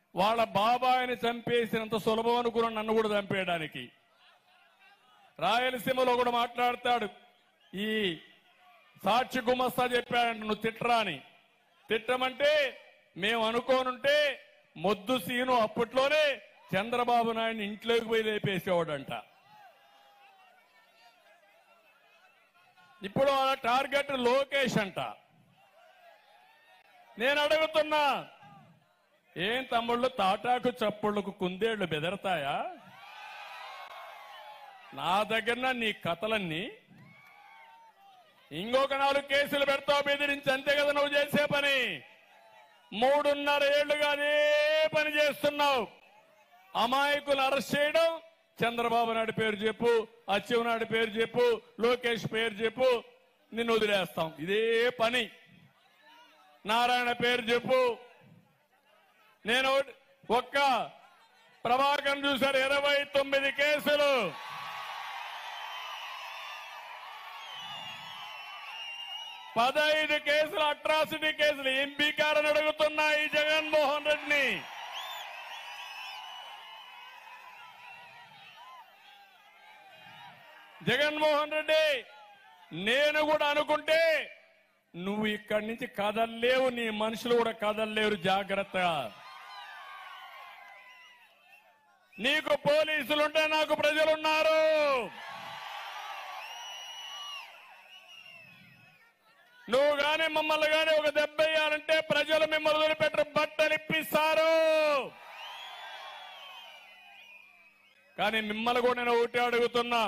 వాళ్ళ బాబాయిని చంపేసినంత సులభం అనుకున్న నన్ను కూడా చంపేయడానికి రాయలసీమలో కూడా మాట్లాడతాడు ఈ సాక్షి గుమస్తా చెప్పాడంట నువ్వు తిట్టరా అని తిట్టమంటే మేము అనుకోనుంటే మొద్దు సీను అప్పట్లోనే చంద్రబాబు నాయుడిని ఇంట్లోకి పోయి లేపేసేవాడంట ఇప్పుడు వాళ్ళ టార్గెట్ లోకేష్ అంట నేను అడుగుతున్నా ఏం తమ్ముళ్ళు తాటాకు చప్పుళ్ళకు కుందేళ్లు బెదరతాయా నా దగ్గర నీ కథలన్నీ ఇంకొక నాలుగు కేసులు పెడతావు బెదిరించి అంతే కదా నువ్వు చేసే పని మూడున్నర ఏళ్లుగా అదే పని చేస్తున్నావు అమాయకులు అరెస్ట్ చేయడం చంద్రబాబు నాయుడు పేరు చెప్పు అచ్చెన్నాయుడు పేరు చెప్పు లోకేష్ పేరు చెప్పు నిన్ను వదిలేస్తాం ఇదే పని నారాయణ పేరు చెప్పు నేను ఒక్క ప్రభాకర్ చూశారు ఇరవై తొమ్మిది కేసులు పదహైదు కేసులు అట్రాసిటీ కేసులు ఏం బీకారని అడుగుతున్నా ఈ జగన్మోహన్ రెడ్డిని జగన్మోహన్ రెడ్డి నేను కూడా అనుకుంటే నువ్వు ఇక్కడి నుంచి కదల్లేవు నీ మనుషులు కూడా కదల్లేరు జాగ్రత్త నీకు పోలీసులుంటే నాకు ప్రజలున్నారు నువ్వు గాని మమ్మల్ని గాని ఒక దెబ్బ వేయాలంటే ప్రజలు మిమ్మల్ని వదిలిపెట్టరు బట్టలు ఇప్పిస్తారు కానీ మిమ్మల్ని కూడా నేను ఒకటి అడుగుతున్నా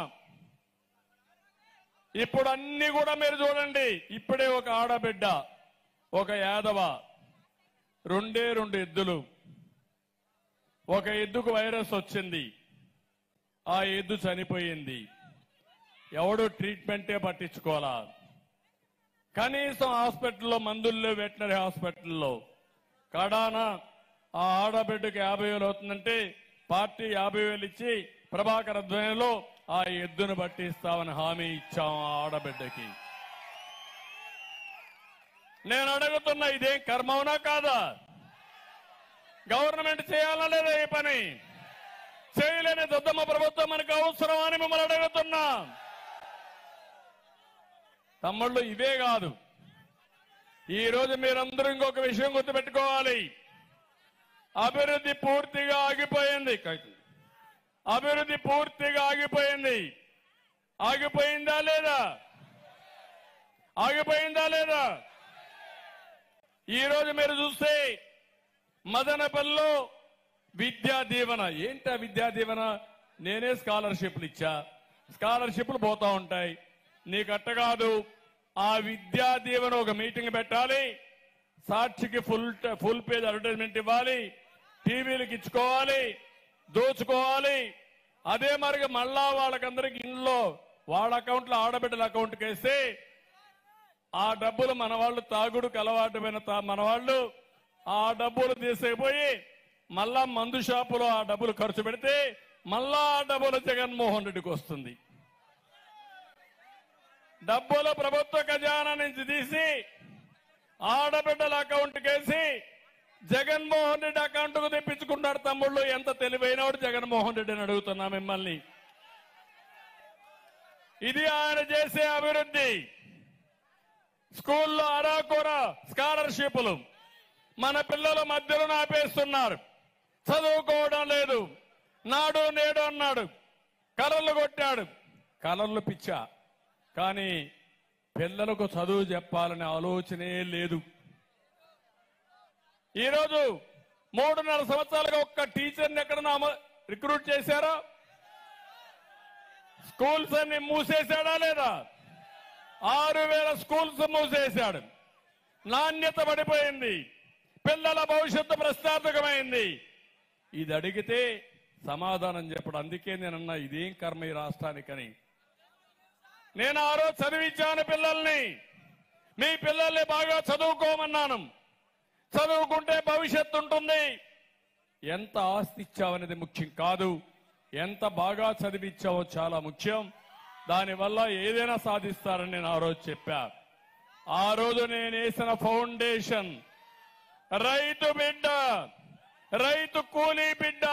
ఇప్పుడు అన్ని కూడా మీరు చూడండి ఇప్పుడే ఒక ఆడబిడ్డ ఒక యాదవ రెండే రెండు ఎద్దులు ఒక ఎద్దుకు వైరస్ వచ్చింది ఆ ఎద్దు చనిపోయింది ఎవడు ట్రీట్మెంటే పట్టించుకోవాలా కనీసం హాస్పిటల్లో మందుల్లో వెటనరీ హాస్పిటల్లో కడాన ఆ ఆడబిడ్డకి యాభై వేలు అవుతుందంటే పార్టీ యాభై వేలు ఇచ్చి ప్రభాకర్ ఆధ్వర్యంలో ఆ ఎద్దును పట్టిస్తామని హామీ ఇచ్చాం ఆ ఆడబిడ్డకి నేను అడుగుతున్నా ఇదేం కర్మవునా కాదా గవర్నమెంట్ చేయాలా లేదా ఈ పని చేయలేని దద్దమ్మ ప్రభుత్వం మనకు అవసరం అని మిమ్మల్ని అడుగుతున్నా తమ్ముళ్ళు ఇవే కాదు ఈ రోజు మీరందరూ ఇంకొక విషయం గుర్తుపెట్టుకోవాలి అభివృద్ధి పూర్తిగా ఆగిపోయింది అభివృద్ధి పూర్తిగా ఆగిపోయింది ఆగిపోయిందా లేదా ఆగిపోయిందా లేదా ఈ రోజు మీరు చూస్తే మదనపల్లిలో విద్యా దీవెన ఏంటి ఆ విద్యా దీవెన నేనే స్కాలర్షిప్లు ఇచ్చా స్కాలర్షిప్లు పోతా ఉంటాయి నీకు అట్ట కాదు ఆ విద్యా దీవెన ఒక మీటింగ్ పెట్టాలి సాక్షికి ఫుల్ ఫుల్ పేజ్ అడ్వర్టైజ్మెంట్ ఇవ్వాలి టీవీలకు ఇచ్చుకోవాలి దోచుకోవాలి అదే మరిగా మళ్ళా వాళ్ళకందరికి ఇంట్లో వాళ్ళ అకౌంట్లో ఆడబిడ్డల అకౌంట్కి వేస్తే ఆ డబ్బులు మన వాళ్ళు తాగుడుకు అలవాటుమైన తా- మన వాళ్ళు ఆ డబ్బులు తీసుకుపోయి మళ్ళా మందు షాపులో ఆ డబ్బులు ఖర్చు పెడితే మళ్ళా ఆ డబ్బులు జగన్మోహన్ రెడ్డికి వస్తుంది డబ్బులు ప్రభుత్వ ఖజానా నుంచి తీసి ఆడబిడ్డల అకౌంట్ కేసి జగన్మోహన్ రెడ్డి అకౌంట్ కు తెప్పించుకున్నాడు తమ్ముళ్ళు ఎంత తెలివైనవాడు జగన్మోహన్ రెడ్డిని అడుగుతున్నా మిమ్మల్ని ఇది ఆయన చేసే అభివృద్ధి స్కూల్లో అరాకొర స్కాలర్షిప్లు మన పిల్లలు మధ్యలో ఆపేస్తున్నారు చదువుకోవడం లేదు నాడు నేడు అన్నాడు కలర్లు కొట్టాడు కలర్లు పిచ్చా కానీ పిల్లలకు చదువు చెప్పాలనే ఆలోచనే లేదు ఈరోజు మూడున్నర సంవత్సరాలుగా ఒక్క టీచర్ని ఎక్కడన్నా అమ- రిక్రూట్ చేశారా స్కూల్స్ అన్ని మూసేశాడా లేదా ఆరు వేల స్కూల్స్ మూసేశాడు నాణ్యత పడిపోయింది పిల్లల భవిష్యత్తు ప్రశ్నార్థకమైంది ఇది అడిగితే సమాధానం చెప్పడం అందుకే నేనన్నా ఇదేం కర్మ ఈ రాష్ట్రానికని నేను ఆ రోజు చదివించాను పిల్లల్ని మీ పిల్లల్ని బాగా చదువుకోమన్నాను చదువుకుంటే భవిష్యత్తు ఉంటుంది ఎంత ఆస్తి ఇచ్చావనేది ముఖ్యం కాదు ఎంత బాగా చదివించావో చాలా ముఖ్యం దానివల్ల ఏదైనా సాధిస్తారని నేను ఆ రోజు చెప్పా ఆ రోజు నేను వేసిన ఫౌండేషన్ రైతు బిడ్డ రైతు కూలీ బిడ్డ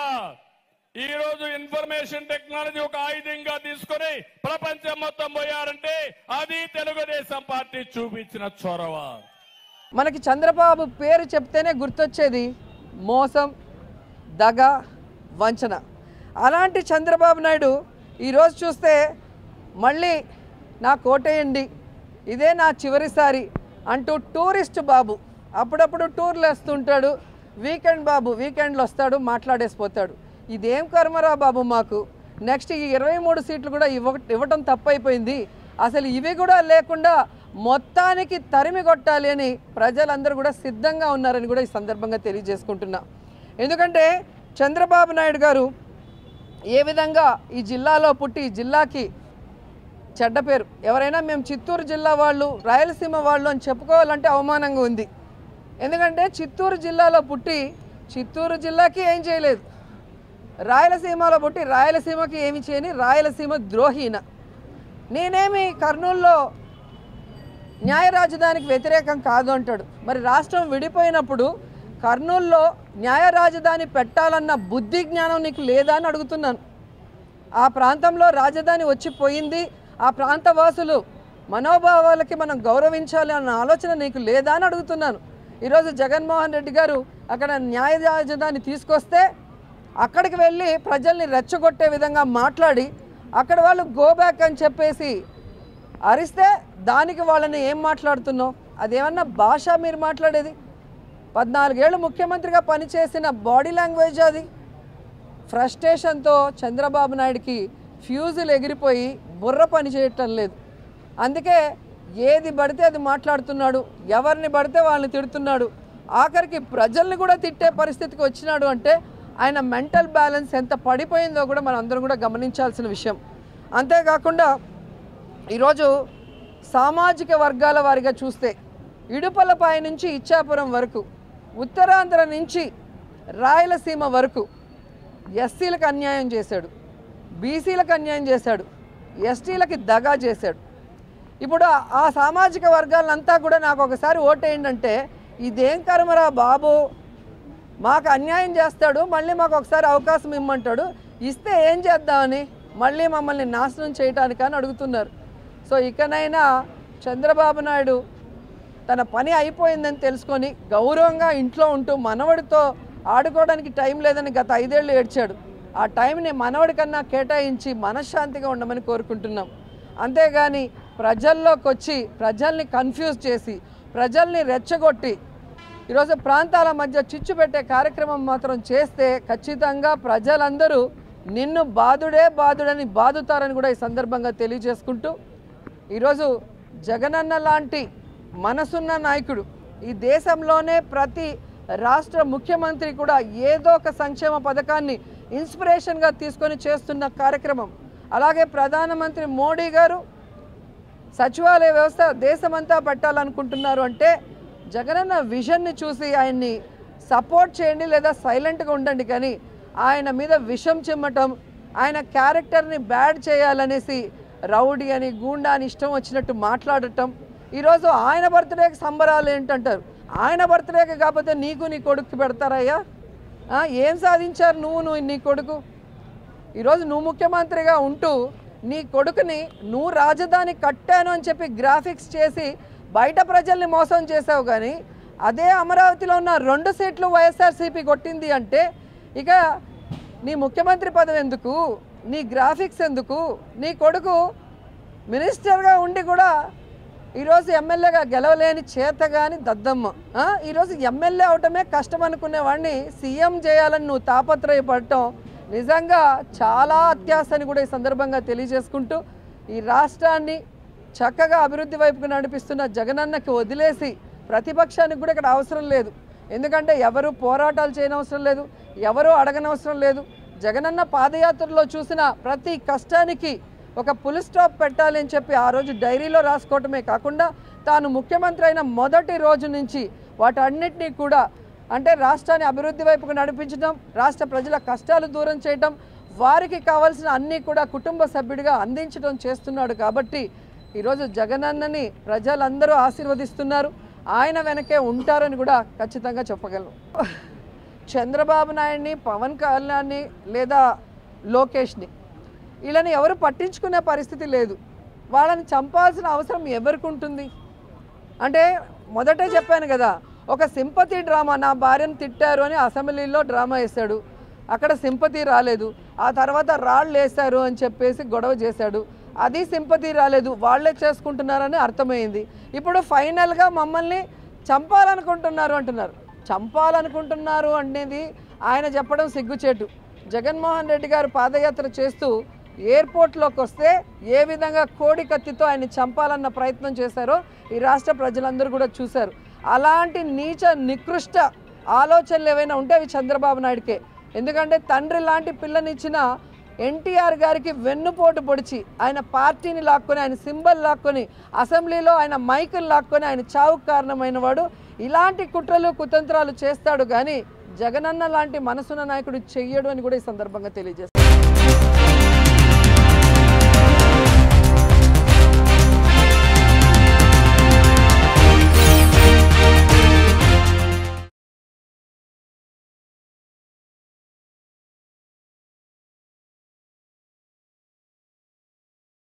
ఈ రోజు ఇన్ఫర్మేషన్ టెక్నాలజీ ఒక ఆయుధంగా తీసుకొని ప్రపంచం మొత్తం పోయారంటే అది తెలుగుదేశం పార్టీ చూపించిన చొరవ మనకి చంద్రబాబు పేరు చెప్తేనే గుర్తొచ్చేది మోసం దగ వంచన అలాంటి చంద్రబాబు నాయుడు ఈరోజు చూస్తే మళ్ళీ నా కోటేయండి ఇదే నా చివరిసారి అంటూ టూరిస్ట్ బాబు అప్పుడప్పుడు టూర్లు వేస్తుంటాడు వీకెండ్ బాబు వీకెండ్లో వస్తాడు మాట్లాడేసిపోతాడు ఇదేం కర్మరా బాబు మాకు నెక్స్ట్ ఈ ఇరవై మూడు సీట్లు కూడా ఇవ్వ ఇవ్వటం తప్పైపోయింది అసలు ఇవి కూడా లేకుండా మొత్తానికి తరిమి కొట్టాలి అని ప్రజలందరూ కూడా సిద్ధంగా ఉన్నారని కూడా ఈ సందర్భంగా తెలియజేసుకుంటున్నా ఎందుకంటే చంద్రబాబు నాయుడు గారు ఏ విధంగా ఈ జిల్లాలో పుట్టి ఈ జిల్లాకి చెడ్డ పేరు ఎవరైనా మేము చిత్తూరు జిల్లా వాళ్ళు రాయలసీమ వాళ్ళు అని చెప్పుకోవాలంటే అవమానంగా ఉంది ఎందుకంటే చిత్తూరు జిల్లాలో పుట్టి చిత్తూరు జిల్లాకి ఏం చేయలేదు రాయలసీమలో పుట్టి రాయలసీమకి ఏమి చేయని రాయలసీమ ద్రోహీన నేనేమి కర్నూలులో న్యాయ రాజధానికి వ్యతిరేకం కాదు అంటాడు మరి రాష్ట్రం విడిపోయినప్పుడు కర్నూలులో న్యాయ రాజధాని పెట్టాలన్న బుద్ధి జ్ఞానం నీకు లేదా అని అడుగుతున్నాను ఆ ప్రాంతంలో రాజధాని వచ్చిపోయింది ఆ ప్రాంత వాసులు మనోభావాలకి మనం గౌరవించాలి అన్న ఆలోచన నీకు లేదా అని అడుగుతున్నాను ఈరోజు జగన్మోహన్ రెడ్డి గారు అక్కడ న్యాయ రాజధాని తీసుకొస్తే అక్కడికి వెళ్ళి ప్రజల్ని రెచ్చగొట్టే విధంగా మాట్లాడి అక్కడ వాళ్ళు గో బ్యాక్ అని చెప్పేసి అరిస్తే దానికి వాళ్ళని ఏం మాట్లాడుతున్నావు అదేమన్నా భాష మీరు మాట్లాడేది పద్నాలుగేళ్ళు ముఖ్యమంత్రిగా పనిచేసిన బాడీ లాంగ్వేజ్ అది ఫ్రస్ట్రేషన్తో చంద్రబాబు నాయుడికి ఫ్యూజులు ఎగిరిపోయి బుర్ర పని చేయటం లేదు అందుకే ఏది పడితే అది మాట్లాడుతున్నాడు ఎవరిని పడితే వాళ్ళని తిడుతున్నాడు ఆఖరికి ప్రజల్ని కూడా తిట్టే పరిస్థితికి వచ్చినాడు అంటే ఆయన మెంటల్ బ్యాలెన్స్ ఎంత పడిపోయిందో కూడా మనం అందరం కూడా గమనించాల్సిన విషయం అంతేకాకుండా ఈరోజు సామాజిక వర్గాల వారిగా చూస్తే ఇడుపలపాయ నుంచి ఇచ్చాపురం వరకు ఉత్తరాంధ్ర నుంచి రాయలసీమ వరకు ఎస్సీలకు అన్యాయం చేశాడు బీసీలకు అన్యాయం చేశాడు ఎస్టీలకి దగా చేశాడు ఇప్పుడు ఆ- ఆ సామాజిక వర్గాలంతా కూడా నాకు ఒకసారి ఓటేయండి అంటే ఇదేం కర్మరా బాబు మాకు అన్యాయం చేస్తాడు మళ్ళీ మాకు ఒకసారి అవకాశం ఇమ్మంటాడు ఇస్తే ఏం చేద్దామని మళ్ళీ మమ్మల్ని నాశనం చేయటానికి అని అడుగుతున్నారు సో ఇకనైనా చంద్రబాబు నాయుడు తన పని అయిపోయిందని తెలుసుకొని గౌరవంగా ఇంట్లో ఉంటూ మనవడితో ఆడుకోవడానికి టైం లేదని గత ఐదేళ్ళు ఏడ్చాడు ఆ టైంని మనవడి కన్నా కేటాయించి మనశ్శాంతిగా ఉండమని కోరుకుంటున్నాం అంతేగాని ప్రజల్లోకి వచ్చి ప్రజల్ని కన్ఫ్యూజ్ చేసి ప్రజల్ని రెచ్చగొట్టి ఈరోజు ప్రాంతాల మధ్య చిచ్చు పెట్టే కార్యక్రమం మాత్రం చేస్తే ఖచ్చితంగా ప్రజలందరూ నిన్ను బాధుడే బాధుడని బాదుతారని కూడా ఈ సందర్భంగా తెలియజేసుకుంటూ ఈరోజు జగనన్న లాంటి మనసున్న నాయకుడు ఈ దేశంలోనే ప్రతి రాష్ట్ర ముఖ్యమంత్రి కూడా ఏదో ఒక సంక్షేమ పథకాన్ని ఇన్స్పిరేషన్గా తీసుకొని చేస్తున్న కార్యక్రమం అలాగే ప్రధానమంత్రి మోడీ గారు సచివాలయ వ్యవస్థ దేశమంతా పెట్టాలనుకుంటున్నారు అంటే జగనన్న విజన్ని చూసి ఆయన్ని సపోర్ట్ చేయండి లేదా సైలెంట్గా ఉండండి కానీ ఆయన మీద విషం చిమ్మటం ఆయన క్యారెక్టర్ని బ్యాడ్ చేయాలనేసి రౌడీ అని గూండా అని ఇష్టం వచ్చినట్టు మాట్లాడటం ఈరోజు ఆయన బర్త్డేకి సంబరాలు ఏంటంటారు ఆయన బర్త్డేకి కాకపోతే నీకు నీ కొడుకు పెడతారయ్యా ఆ, ఏం సాధించారు నువ్వు నువ్వు నీ కొడుకు ఈరోజు నువ్వు ముఖ్యమంత్రిగా ఉంటూ నీ కొడుకుని నువ్వు రాజధాని కట్టాను అని చెప్పి గ్రాఫిక్స్ చేసి బయట ప్రజల్ని మోసం చేసావు కానీ అదే అమరావతిలో ఉన్న రెండు సీట్లు వైఎస్ఆర్సీపీ కొట్టింది అంటే ఇక నీ ముఖ్యమంత్రి పదవి ఎందుకు నీ గ్రాఫిక్స్ ఎందుకు నీ కొడుకు మినిస్టర్గా ఉండి కూడా ఈరోజు ఎమ్మెల్యేగా గెలవలేని చేతగాని దద్దమ్మ ఆ? ఈరోజు ఎమ్మెల్యే అవటమే కష్టం అనుకునే వాడిని సీఎం చేయాలని నువ్వు తాపత్రయపడటం నిజంగా చాలా అత్యాశ అని కూడా ఈ సందర్భంగా తెలియజేసుకుంటూ ఈ రాష్ట్రాన్ని చక్కగా అభివృద్ధి వైపుకు నడిపిస్తున్న జగనన్నకి వదిలేసి ప్రతిపక్షానికి కూడా ఇక్కడ అవసరం లేదు ఎందుకంటే ఎవరు పోరాటాలు చేయనవసరం లేదు ఎవరు అడగనవసరం లేదు జగనన్న పాదయాత్రలో చూసిన ప్రతి కష్టానికి ఒక పులి స్టాప్ పెట్టాలి అని చెప్పి ఆ రోజు డైరీలో రాసుకోవటమే కాకుండా తాను ముఖ్యమంత్రి అయిన మొదటి రోజు నుంచి వాటన్నిటినీ కూడా అంటే రాష్ట్రాన్ని అభివృద్ధి వైపుకు నడిపించడం రాష్ట్ర ప్రజల కష్టాలు దూరం చేయడం వారికి కావాల్సిన అన్నీ కూడా కుటుంబ సభ్యుడిగా అందించడం చేస్తున్నాడు కాబట్టి ఈరోజు జగనన్నని ప్రజలందరూ ఆశీర్వదిస్తున్నారు ఆయన వెనకే ఉంటారని కూడా ఖచ్చితంగా చెప్పగలను చంద్రబాబు నాయుడిని పవన్ కళ్యాణ్ని లేదా లోకేష్ని వీళ్ళని ఎవరు పట్టించుకునే పరిస్థితి లేదు వాళ్ళని చంపాల్సిన అవసరం ఎవరికి ఉంటుంది అంటే మొదటే చెప్పాను కదా ఒక సింపతి డ్రామా నా భార్యను తిట్టారు అని అసెంబ్లీలో డ్రామా వేశాడు అక్కడ సింపతి రాలేదు ఆ తర్వాత రాళ్ళు వేశారు అని చెప్పేసి గొడవ చేశాడు అది సింపతి రాలేదు వాళ్ళే చేసుకుంటున్నారని అర్థమైంది ఇప్పుడు ఫైనల్గా మమ్మల్ని చంపాలనుకుంటున్నారు అంటున్నారు చంపాలనుకుంటున్నారు అనేది ఆయన చెప్పడం సిగ్గుచేటు జగన్మోహన్ రెడ్డి గారు పాదయాత్ర చేస్తూ ఎయిర్పోర్ట్లోకి వస్తే ఏ విధంగా కోడి కత్తితో ఆయన చంపాలన్న ప్రయత్నం చేశారో ఈ రాష్ట్ర ప్రజలందరూ కూడా చూశారు అలాంటి నీచ నికృష్ట ఆలోచనలు ఏవైనా ఉంటే అవి చంద్రబాబు నాయుడికే ఎందుకంటే తండ్రి లాంటి పిల్లనిచ్చిన ఎన్టీఆర్ గారికి వెన్నుపోటు పొడిచి ఆయన పార్టీని లాక్కొని ఆయన సింబల్ లాక్కొని అసెంబ్లీలో ఆయన మైకులు లాక్కొని ఆయన చావుకు కారణమైన వాడు ఇలాంటి కుట్రలు కుతంత్రాలు చేస్తాడు కానీ జగనన్న లాంటి మనసున్న నాయకుడు చెయ్యడు అని కూడా ఈ సందర్భంగా తెలియజేస్తాడు